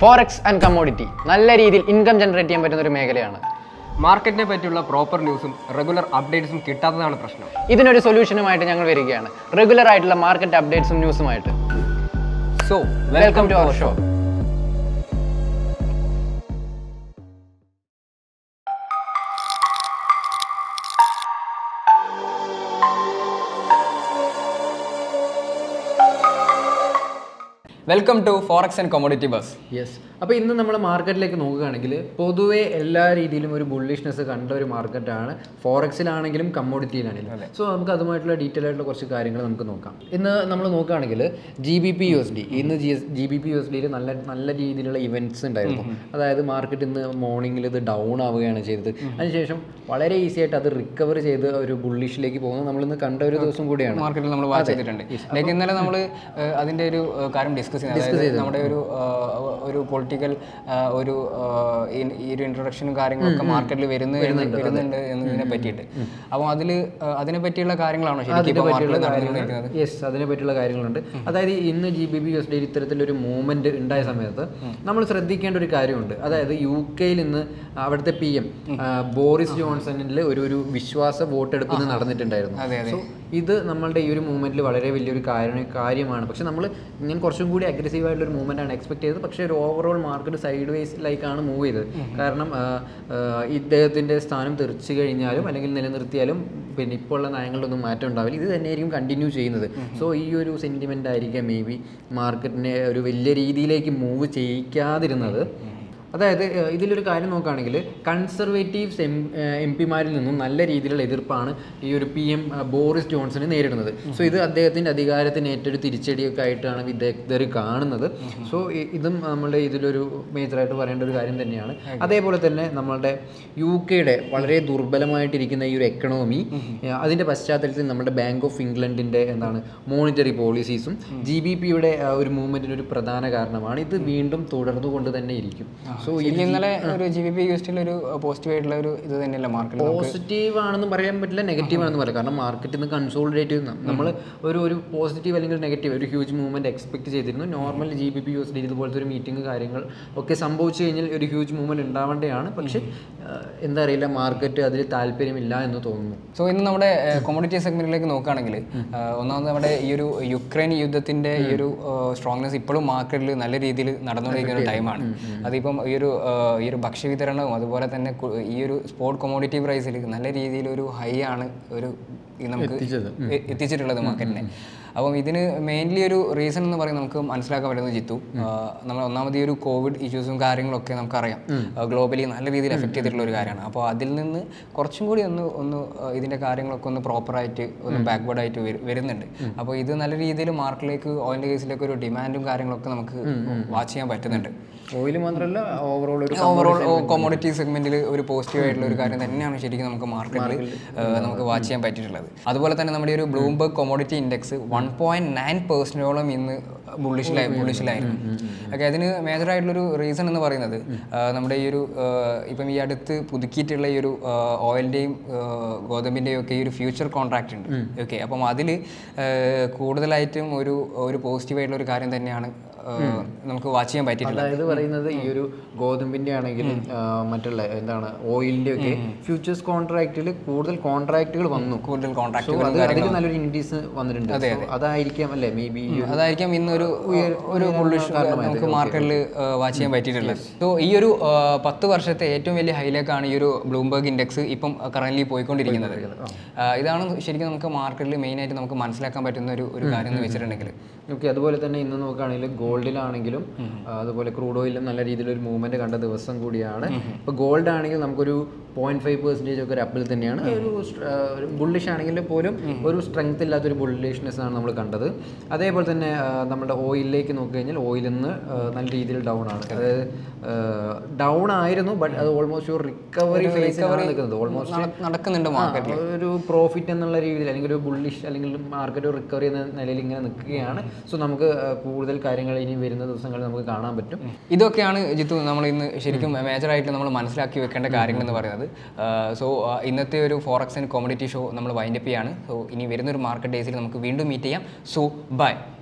Forex and commodity നല്ല രീതിയിൽ income generate ചെയ്യാൻ പറ്റുന്ന ഒരു മേഖലയാണ് മാർക്കറ്റിനെ പറ്റിയുള്ള പ്രോപ്പർ ന്യൂസും റെഗുലർ അപ്ഡേറ്റ്സും കിട്ടാത്തതാണ് പ്രശ്നം ഇതിനൊരു സൊല്യൂഷനുമായിട്ട് ഞങ്ങൾ വരികയാണ് റെഗുലർ ആയിട്ടുള്ള മാർക്കറ്റ് അപ്ഡേറ്റ്സും ന്യൂസുമായിട്ട് so welcome to our show welcome to forex and commodity buzz yes അപ്പോൾ ഇന്ന് നമ്മൾ മാർക്കറ്റിലേക്ക് നോക്കുകയാണെങ്കിൽ പൊതുവേ എല്ലാ രീതിയിലും ഒരു ബുള്ളിഷ്നെസ് കണ്ട ഒരു മാർക്കറ്റാണ് ഫോറക്സിലാണെങ്കിലും കമ്മോഡിറ്റിയിലാണെങ്കിലും സോ നമുക്ക് അതുമായിട്ടുള്ള ഡീറ്റെയിൽ ആയിട്ടുള്ള കുറച്ച് കാര്യങ്ങൾ നമുക്ക് നോക്കാം ഇന്ന് നമ്മൾ നോക്കുകയാണെങ്കിൽ G B P U S D ഇന്ന് G S G B P U S ഡിയിൽ നല്ല നല്ല രീതിയിലുള്ള ഇവൻറ്റ്സ് ഉണ്ടായിരുന്നു അതായത് മാർക്കറ്റ് ഇന്ന് മോർണിംഗിൽ ഇത് ഡൗൺ ആവുകയാണ് ചെയ്തത് അതിനുശേഷം വളരെ ഈസി ആയിട്ട് അത് റിക്കവർ ചെയ്ത് ഒരു ബുള്ളിഷിലേക്ക് പോകുന്നത് നമ്മളിന്ന് കണ്ട ഒരു ദിവസം കൂടിയാണ് മാർക്കറ്റിൽ നമ്മൾ വാച്ച് ചെയ്തിട്ടുണ്ട് ലൈക്ക് ഇന്നലെ നമ്മൾ അതിന്റെ ഒരു ഏഹ്, കാര്യം ഡിസ്കസ് ചെയ്തു അതായത് നമ്മുടെ ഒരു ഏഹ്, ഒരു പൊളിറ്റിക്കൽ ഒരു ഏഹ്, ഈ- ഈ ഒരു ഇൻട്രൊഡക്ഷനും കാര്യങ്ങളൊക്കെ മാർക്കറ്റിൽ വരുന്നു എന്ന് വരുന്നുണ്ട് എന്നതിനെ പറ്റിയിട്ട് അപ്പോൾ അതിൽ അതിനെ പറ്റിയുള്ള കാര്യങ്ങളാണോ ശരിക്കും ഇപ്പോൾ മാർക്കറ്റിൽ നടന്നുകൊണ്ടിരിക്കുന്നത് യെസ് അതിനെ പറ്റിയുള്ള കാര്യങ്ങളുണ്ട് അതായത് ഇന്ന് G B B U S D ഇത്തരത്തിലൊരു മൂവ്മെന്റ് ഉണ്ടായ സമയത്ത് നമ്മൾ ശ്രദ്ധിക്കേണ്ട ഒരു കാര്യമുണ്ട് അതായത് യു കെയിൽ ഇന്ന് അവിടുത്തെ പി എം ബോറിസ് ജോൺസണിൽ ഒരു ഒരു വിശ്വാസ വോട്ടെടുപ്പ് ഇന്ന് നടന്നിട്ടുണ്ടായിരുന്നു അതെ, അതെ. സോ ഇത് നമ്മളുടെ ഈ ഒരു മൂവ്മെന്റിൽ വളരെ വലിയൊരു കാര്യം കാര്യമാണ് പക്ഷെ നമ്മൾ ഇങ്ങനെ കുറച്ചും കൂടി അഗ്രസീവ് ആയിട്ടുള്ള ഒരു മൂവ്മെന്റ് ആണ് എക്സ്പെക്ട് ചെയ്തത് പക്ഷേ ഒരു ഓവറോൾ മാർക്കറ്റ് സൈഡ് വൈസിലേക്കാണ് മൂവ് ചെയ്തത് കാരണം ആ, ആ, ഇദ്ദേഹത്തിന്റെ സ്ഥാനം തെറിച്ചു കഴിഞ്ഞാലും അല്ലെങ്കിൽ നിലനിർത്തിയാലും പിന്നെ ഇപ്പോൾ ഉള്ള നയങ്ങളിലൊന്നും മാറ്റം ഉണ്ടാവില്ല ഇത് തന്നെയായിരിക്കും കണ്ടിന്യൂ ചെയ്യുന്നത് സോ ഈ ഒരു സെന്റിമെന്റ് ആയിരിക്കാം മേ ബി മാർക്കറ്റിനെ ഒരു വലിയ രീതിയിലേക്ക് മൂവ് ചെയ്യിക്കാതിരുന്നത് അതായത് ഏഹ്, ഇതിലൊരു കാര്യം നോക്കുകയാണെങ്കിൽ കൺസർവേറ്റീവ്സ് എം എം പിമാരിൽ നിന്നും നല്ല രീതിയിലുള്ള എതിർപ്പാണ് ഈ ഒരു പി എം ബോറിസ് ജോൺസന് നേരിടുന്നത് സോ ഇത് അദ്ദേഹത്തിൻ്റെ അധികാരത്തിന് ഏറ്റൊരു തിരിച്ചടിയൊക്കെ ആയിട്ടാണ് വിദഗ്ധർ കാണുന്നത് സോ ഇതും നമ്മളുടെ ഇതിലൊരു മേജറായിട്ട് പറയേണ്ട ഒരു കാര്യം തന്നെയാണ് അതേപോലെ തന്നെ നമ്മളുടെ യു കെയുടെ വളരെ ദുർബലമായിട്ടിരിക്കുന്ന ഈ ഒരു എക്കണോമി അതിൻ്റെ പശ്ചാത്തലത്തിൽ നമ്മുടെ ബാങ്ക് ഓഫ് ഇംഗ്ലണ്ടിൻ്റെ എന്താണ് മോണിറ്ററി പോളിസീസും ജി ബി പിയുടെ ഒരു മൂവ്മെൻറ്റിന് ഒരു പ്രധാന കാരണമാണ് ഇത് വീണ്ടും തുടർന്നുകൊണ്ട് തന്നെ ഇരിക്കും സോ ശരിക്കും ഇന്നലെ ഒരു ജി ബി പി യൂസ്റ്റിൽ ഒരു പോസിറ്റീവ് ആയിട്ടുള്ള ഒരു ഇത് തന്നെയല്ല മാർക്കറ്റിൽ പോസിറ്റീവ് ആണെന്ന് പറയാൻ പറ്റില്ല നെഗറ്റീവ് ആണെന്ന് പറയാം കാരണം മാർക്കറ്റിൽ നിന്ന് കൺസോളിഡേറ്റ് ചെയ്യുന്ന നമ്മൾ ഒരു ഒരു പോസിറ്റീവ് അല്ലെങ്കിൽ നെഗറ്റീവ് ഒരു ഹ്യൂജ് മൂവ്മെന്റ് എക്സ്പെക്ട് ചെയ്തിരുന്നു normal G B P U S D ഇതുപോലത്തെ ഒരു മീറ്റിംഗ് കാര്യങ്ങൾ ഒക്കെ സംഭവിച്ചു കഴിഞ്ഞാൽ ഒരു ഹ്യൂജ് മൂവ്മെന്റ് ഉണ്ടാവേണ്ടതാണ് പക്ഷേ ആ, എന്താ അറിയില്ല മാർക്കറ്റ് അതിൽ താല്പര്യമില്ല എന്ന് തോന്നുന്നു സോ ഇന്ന് നമ്മുടെ കൊമോഡിറ്റി സെഗ്മെന്റിലേക്ക് നോക്കുകയാണെങ്കിൽ ഒന്നാമത് നമ്മുടെ ഈ ഒരു യുക്രൈൻ യുദ്ധത്തിന്റെ ഈ ഒരു സ്ട്രോങ്നെസ് ഇപ്പോഴും മാർക്കറ്റിൽ നല്ല രീതിയിൽ നടന്നുകൊണ്ടിരിക്കുന്ന ഒരു ടൈമാണ് അതിപ്പം ഈ ഒരു ആ, ഈ ഒരു ഭക്ഷ്യവിതരണവും അതുപോലെ തന്നെ കു- ഈ ഒരു സ്പോർട്ട് കൊമോഡിറ്റി പ്രൈസിൽ നല്ല രീതിയിൽ ഒരു ഹൈ ആണ് ഒരു ഈ നമുക്ക് എ- എത്തിച്ചിട്ടുള്ളത് മാർക്കറ്റിനെ അപ്പം ഇതിന് മെയിൻലി ഒരു റീസൺ എന്ന് പറയുന്നത് നമുക്ക് മനസ്സിലാക്കാൻ പറ്റുന്നത് ജിത്തു ആ, നമ്മൾ ഒന്നാമത് ഈ ഒരു കോവിഡ് ഇഷ്യൂസും കാര്യങ്ങളൊക്കെ നമുക്കറിയാം ഗ്ലോബലി നല്ല രീതിയിൽ എഫക്ട് ചെയ്തിട്ടുള്ള ഒരു കാര്യമാണ് അപ്പോൾ അതിൽ നിന്ന് കുറച്ചും കൂടി ഒന്ന് ഒന്ന് ആ, ഇതിൻ്റെ കാര്യങ്ങളൊക്കെ ഒന്ന് പ്രോപ്പറായിട്ട് ഒന്ന് ബാക്ക്വേർഡ് ആയിട്ട് വരു- വരുന്നുണ്ട് അപ്പോൾ ഇത് നല്ല രീതിയിൽ മാർക്കറ്റിലേക്ക് ഓയിലിൻ്റെ കേസിലേക്ക് ഒരു ഡിമാൻഡും കാര്യങ്ങളൊക്കെ നമുക്ക് വാച്ച് ചെയ്യാൻ പറ്റുന്നുണ്ട് ഓയിൽ മാത്രമല്ല ഓവറോൾ ഒരു ഓവറോൾ കൊമോഡിറ്റി സെഗ്മെന്റിൽ ഒരു പോസിറ്റീവ് ആയിട്ടുള്ള ഒരു കാര്യം തന്നെയാണ് ശരിക്കും നമുക്ക് മാർക്കറ്റിൽ നമുക്ക് വാച്ച് ചെയ്യാൻ പറ്റിയിട്ടുള്ളത് അതുപോലെ തന്നെ നമ്മുടെ ഈ ഒരു Bloomberg commodity index one point nine പെർസെൻറ്റോളം ഇന്ന് ബുള്ളിഷിലായി ബുള്ളിഷിലായിരുന്നു ഓക്കെ അതിന് മേജർ ആയിട്ടുള്ളൊരു റീസൺ എന്ന് പറയുന്നത് ആ, നമ്മുടെ ഈ ഒരു ആ, ഇപ്പം ഈ അടുത്ത് പുതുക്കിയിട്ടുള്ള ഈ ഒരു ഓയിലിൻ്റെയും ഗോതമ്പിൻ്റെയും ഒക്കെ ഈ ഒരു ഫ്യൂച്ചർ കോൺട്രാക്റ്റ് ഉണ്ട് ഓക്കെ അപ്പം അതിൽ കൂടുതലായിട്ടും ഒരു ഒരു പോസിറ്റീവ് ആയിട്ടുള്ള ഒരു കാര്യം തന്നെയാണ് ആ, നമുക്ക് വാച്ച് ചെയ്യാൻ പറ്റിയിട്ടുള്ളത് അതായത് പറയുന്നത് ഈ ഒരു ഗോതമ്പിന്റെ ആണെങ്കിലും ആ, മറ്റുള്ള എന്താണ് ഓയിലിന്റെ ഒക്കെ ഫ്യൂച്ചേഴ്സ് കോൺട്രാക്റ്റിൽ കൂടുതൽ കോൺട്രാക്റ്റുകൾ വന്നു കൂടുതൽ സോ കോൺട്രാക്ട് അത് അതിൽ നല്ലൊരു ഇൻക്രീസ് വന്നിട്ടുണ്ട് So അതായിരിക്കാം അല്ലേ മേ ബി അതായിരിക്കും ഇന്നൊരു ഒരു ബുള്ളിഷ് നമുക്ക് മാർക്കറ്റിൽ വാച്ച് ചെയ്യാൻ പറ്റിയിട്ടുള്ളത് സോ ഈ ഒരു ആ, പത്ത് വർഷത്തെ ഏറ്റവും വലിയ ഹൈലേക്കാണ് ഈ ഒരു ബ്ലൂംബർഗ് ഇൻഡെക്സ് ഇപ്പം കറന്റ് പോയിക്കൊണ്ടിരിക്കുന്നത് ആ, ഇതാണ് ശരിക്കും നമുക്ക് മാർക്കറ്റിൽ മെയിൻ ആയിട്ട് നമുക്ക് മനസ്സിലാക്കാൻ പറ്റുന്ന ഒരു ഒരു കാര്യം എന്ന് വെച്ചിട്ടുണ്ടെങ്കിൽ ഓക്കെ അതുപോലെ തന്നെ ഇന്ന് നോക്കുകയാണെങ്കിൽ ഗോൾഡിലാണെങ്കിലും ആ, അതുപോലെ ക്രൂഡ് ഓയിലും നല്ല രീതിയിലൊരു മൂവ്മെന്റ് കണ്ട ദിവസം കൂടിയാണ് ഇപ്പോൾ ഗോൾഡ് ആണെങ്കിൽ നമുക്കൊരു പോയിന്റ് ഫൈവ് പെർസെൻറ്റേജ് ഒക്കെ ഒരു അപ്പിൽ തന്നെയാണ് ഒരു ബുള്ളിഷ് ആണെങ്കിൽ പോലും ഒരു സ്ട്രെങ്ത് ഇല്ലാത്തൊരു ബുള്ളിഷ്നെസ് ആണ് നമ്മൾ കണ്ടത് അതേപോലെ തന്നെ ആ, നമ്മുടെ ഓയിലിലേക്ക് നോക്കിക്കഴിഞ്ഞാൽ ഓയിൽ ഇന്ന് ആ, നല്ല രീതിയിൽ ഡൗൺ ആണ് അതായത് ഡൗൺ ആയിരുന്നു ബട്ട് അത് ഓൾമോസ്റ്റ് ഒരു റിക്കവറി ഫേസിലാണ് നിൽക്കുന്നത് ഓൾമോസ്റ്റ് നട- നടക്കുന്നുണ്ട് മാർക്കറ്റിൽ ഒരു പ്രോഫിറ്റ് എന്നുള്ള രീതിയിൽ അല്ലെങ്കിൽ ഒരു ബുള്ളിഷ് അല്ലെങ്കിൽ മാർക്കറ്റ് റിക്കവറി എന്ന നിലയിൽ ഇങ്ങനെ നിൽക്കുകയാണ് സോ നമുക്ക് ആ, കൂടുതൽ കാര്യങ്ങൾ ഇനി വരുന്ന ദിവസങ്ങളിൽ നമുക്ക് കാണാൻ പറ്റും ഇതൊക്കെയാണ് ജിത്തു നമ്മൾ ഇന്ന് ശരിക്കും മേജറായിട്ട് നമ്മൾ മനസ്സിലാക്കി വെക്കേണ്ട കാര്യങ്ങൾ എന്ന് പറയുന്നത് സോ ഇന്നത്തെ ഒരു ഫോറക്സ് ആൻഡ് കോമഡിറ്റി ഷോ നമ്മൾ വൈൻഡപ്പ് ചെയ്യാണ് സോ ഇനി വരുന്നൊരു മാർക്കറ്റ് ഡേയ്സിൽ നമുക്ക് വീണ്ടും മീറ്റ് ചെയ്യാം സോ ബൈ